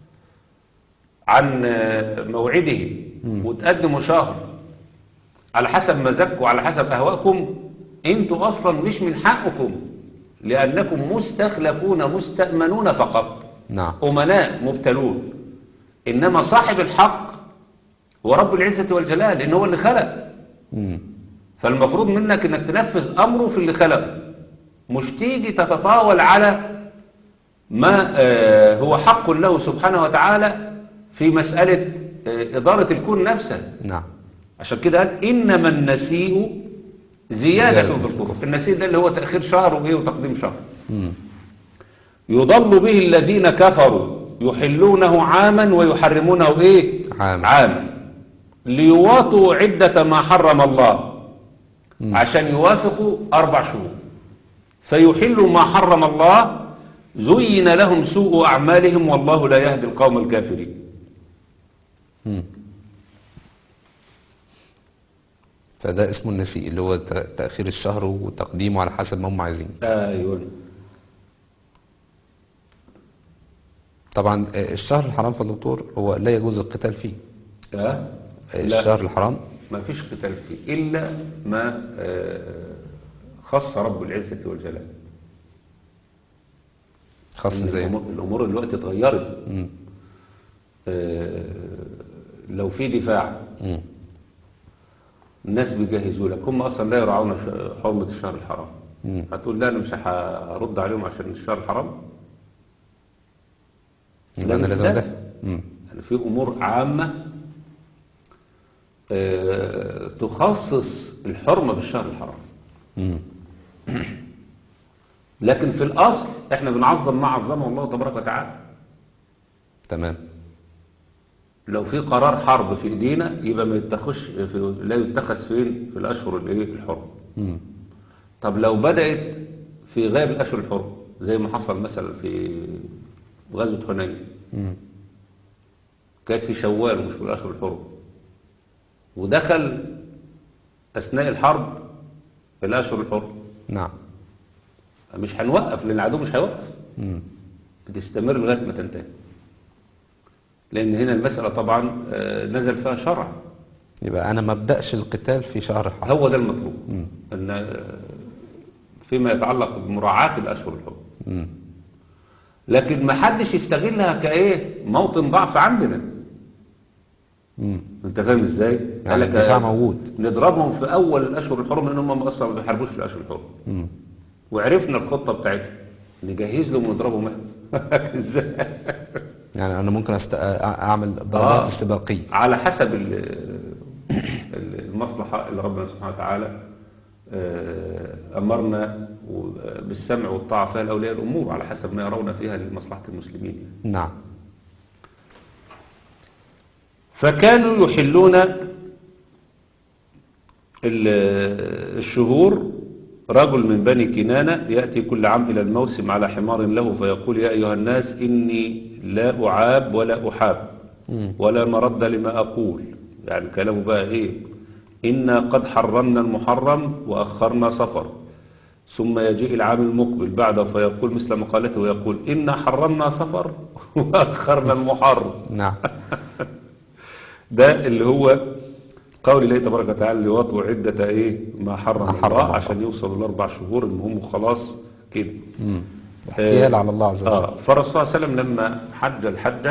عن موعده وتقدموا شهر على حسب مزاجكم وعلى حسب أهوائكم انتوا أصلا مش من حقكم لأنكم مستخلفون مستأمنون فقط نعم أمناء مبتلون إنما صاحب الحق هو رب العزة والجلال لأن هو اللي خلق مم. فالمفروض منك انك تنفذ امره في اللي خلقه مش تيجي تتطاول على ما آه، هو حق له سبحانه وتعالى في مسألة آه، إدارة الكون نفسه نعم عشان كده قال إنما النسيء زيادة زيادة في في الكفر النسيء ده اللي هو تأخير شهر وإيه وتقديم شهر مم. يضل به الذين كفروا يحلونه عاما ويحرمونه إيه عاما. عاما ليواطوا عدة ما حرم الله مم. عشان يوافقوا أربع شهور فيحلوا ما حرم الله زين لهم سوء أعمالهم والله لا يهدي القوم الكافرين مم. فده اسمه النسيء اللي هو ت- تأخير الشهر وتقديمه على حسب ما هم عايزين أيوة طبعا آه، الشهر الحرام في الدكتور هو لا يجوز القتال فيه أه؟ آه، لا الشهر الحرام ما فيش قتال فيه إلا ما آه، خص رب العزة والجلال خاص إن زي الأمور, الأمور الوقت اتغيرت مم. آه، لو في دفاع مم. الناس بيجهزوا لك هم اصلا لا يراعون ش- حرمه الشهر الحرام مم. هتقول لا انا مش هرد عليهم عشان الشهر الحرام يبقى انا لازم لازم تدافع. ادافع مم. يعني في امور عامه آه، تخصص الحرمه بالشهر الحرام مم. لكن في الاصل احنا بنعظم ما عظمه الله تبارك وتعالى تمام لو في قرار حرب في ايدينا يبقى ما يتخش في لا يتخذ فين في الاشهر الايه الحرم مم. طب لو بدأت في غير الأشهر الحرم زي ما حصل مثلا في غزوة حنين مم. كانت في شوال ومش في الأشهر الحرم ودخل أثناء الحرب في الأشهر الحرم نعم مش هنوقف لأن العدو مش هيوقف مم. بتستمر لغاية ما تنتهي لأن هنا المسألة طبعا آه، نزل فيها شرع يبقى انا ما ابداش القتال في شهر الحرام هو ده المطلوب مم. أن آه، فيما يتعلق بمراعاة الأشهر الحرم مم. لكن ما حدش يستغلها كايه موطن ضعف عندنا مم. انت فاهم ازاي يعني قال لك الدفاع موجود نضربهم في اول الاشهر الحرم لان هم اصلا ما بيحاربوش في الاشهر الحرم مم. وعرفنا الخطه بتاعتهم نجهز لهم ونضربهم احنا ازاي يعني انا ممكن أست... أ- اعمل ضربات آه. استباقيه على حسب ال- ال- المصلحه اللي ربنا سبحانه وتعالى آه، امرنا و- بالسمع والطاعه فيها لاولياء الامور على حسب ما يرون فيها لمصلحه المسلمين نعم فكانوا يحلون ال- الشهور رجل من بني كنانة يأتي كل عام إلى الموسم على حمار له فيقول يا أيها الناس إني لا أعاب ولا أحاب مم. ولا مرد لما أقول يعني كلامه بقى إيه إنا قد حرمنا المحرم وأخرنا صفر ثم يجيء العام المقبل بعده فيقول مثل مقالته ويقول إنا حرمنا صفر وأخرنا المحرم نعم ده اللي هو قول الله تبارك وتعالى ليوطوا عدة ايه ما حرم ما حرم الله الله. عشان يوصلوا الاربع شهور المهم خلاص كده مم. احتيال على الله عز وجل اه فالرسول صلى الله عليه وسلم لما حج الحجة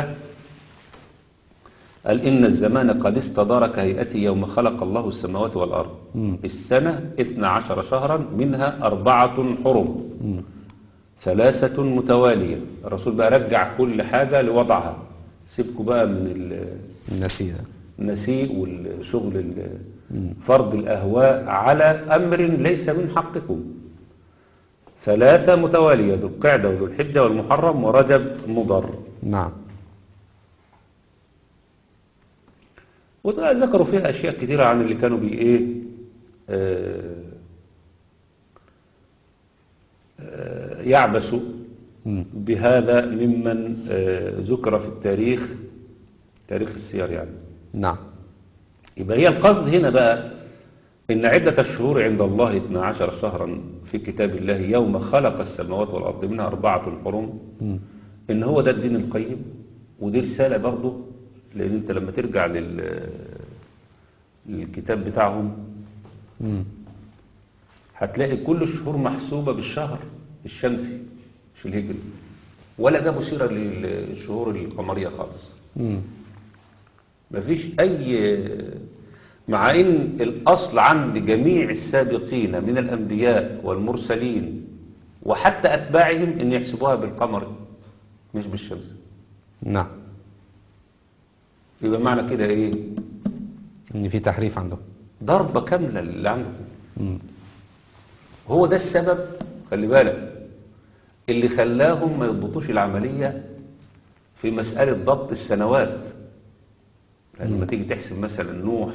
قال إن الزمان قد استدار كهيئته يوم خلق الله السماوات والأرض مم. السنة اثنا عشر شهرا منها أربعة حرم مم. ثلاثة متوالية الرسول بقى رجع كل حاجة لوضعها سيبكوا بقى من ال- النسيء ده. النسيء والشغل ال- فرض الأهواء على أمر ليس من حقكم ثلاثة متوالية ذو القعدة وذو الحجة والمحرم ورجب مضر نعم وده ذكروا فيها أشياء كثيرة عن اللي كانوا بي إيه آه، آه، يعبثوا مم. بهذا ممن آه، ذكر في التاريخ تاريخ السير يعني نعم يبقى هي القصد هنا بقى إن عدة الشهور عند الله 12 شهرا في كتاب الله يوم خلق السماوات والأرض منها أربعة حرم مم. إن هو ده الدين القيم ودي رسالة برضه لأن أنت لما ترجع لل للكتاب بتاعهم مم. هتلاقي كل الشهور محسوبة بالشهر الشمسي مش الهجري ولا جابوا سيرة للشهور القمرية خالص مم. مفيش أي مع إن الأصل عند جميع السابقين من الأنبياء والمرسلين وحتى أتباعهم إن يحسبوها بالقمر مش بالشمس نعم يبقى معنى كده إيه ان في تحريف عندهم ضربة كاملة اللي عندكم مم. هو ده السبب خلي بالك اللي خلاهم ما يضبطوش العملية في مسألة ضبط السنوات يعني لما تيجي تحسب مثلا نوح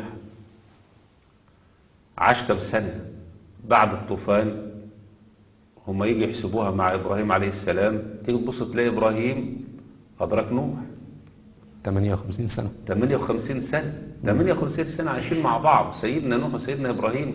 عاش كم سنة بعد الطوفان هم يجي يحسبوها مع إبراهيم عليه السلام تيجي تبص تلاقي إبراهيم أدرك نوح 58 سنة 58 سنة 58 سنة عايشين مع بعض سيدنا نوح وسيدنا إبراهيم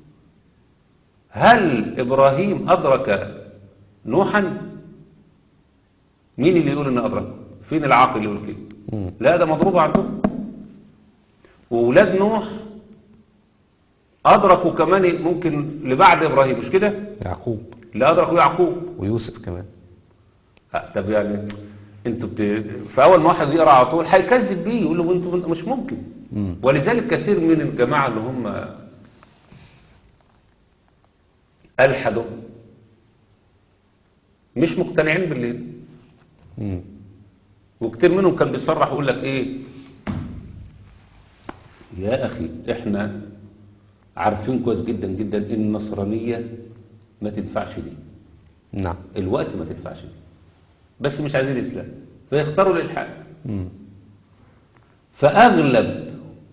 هل إبراهيم أدرك نوحا مين اللي يقول إنه أدرك فين العاقل اللي يقول كده مم. لا ده مضروب عندهم وولاد نوح أدركوا كمان ممكن لبعد إبراهيم مش كده يعقوب اللي أدركوا يعقوب ويوسف كمان آه، طب يعني انتوا بت... فاول ما واحد يقرا على طول هيكذب بيه يقول له انتوا مش ممكن مم. ولذلك كثير من الجماعه اللي هم الحدوا مش مقتنعين باللي مم. وكتير منهم كان بيصرح يقول لك ايه يا اخي احنا عارفين كويس جدا جدا ان النصرانيه ما تنفعش دي نعم الوقت ما تنفعش دي بس مش عايزين الاسلام فيختاروا الالحاد مم. فأغلب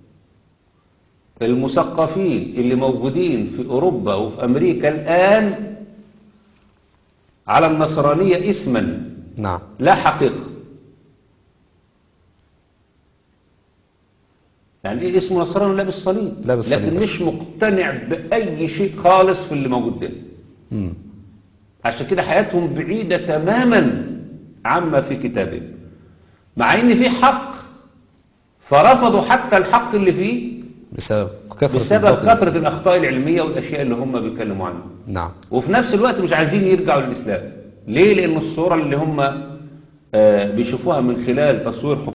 المثقفين اللي موجودين في أوروبا وفي أمريكا الآن على النصرانية اسما نعم لا حقيقة يعني ايه اسمه نصراني لا بالصليب لا بالصليب لكن بس. مش مقتنع بأي شيء خالص في اللي موجود ده مم. عشان كده حياتهم بعيدة تماما عما في كتابهم مع ان في حق فرفضوا حتى الحق اللي فيه بسبب كثرة بسبب الباطل. كثرة الأخطاء العلمية والأشياء اللي هم بيتكلموا عنها نعم وفي نفس الوقت مش عايزين يرجعوا للإسلام ليه؟ لأن الصورة اللي هم آه، بيشوفوها من خلال تصوير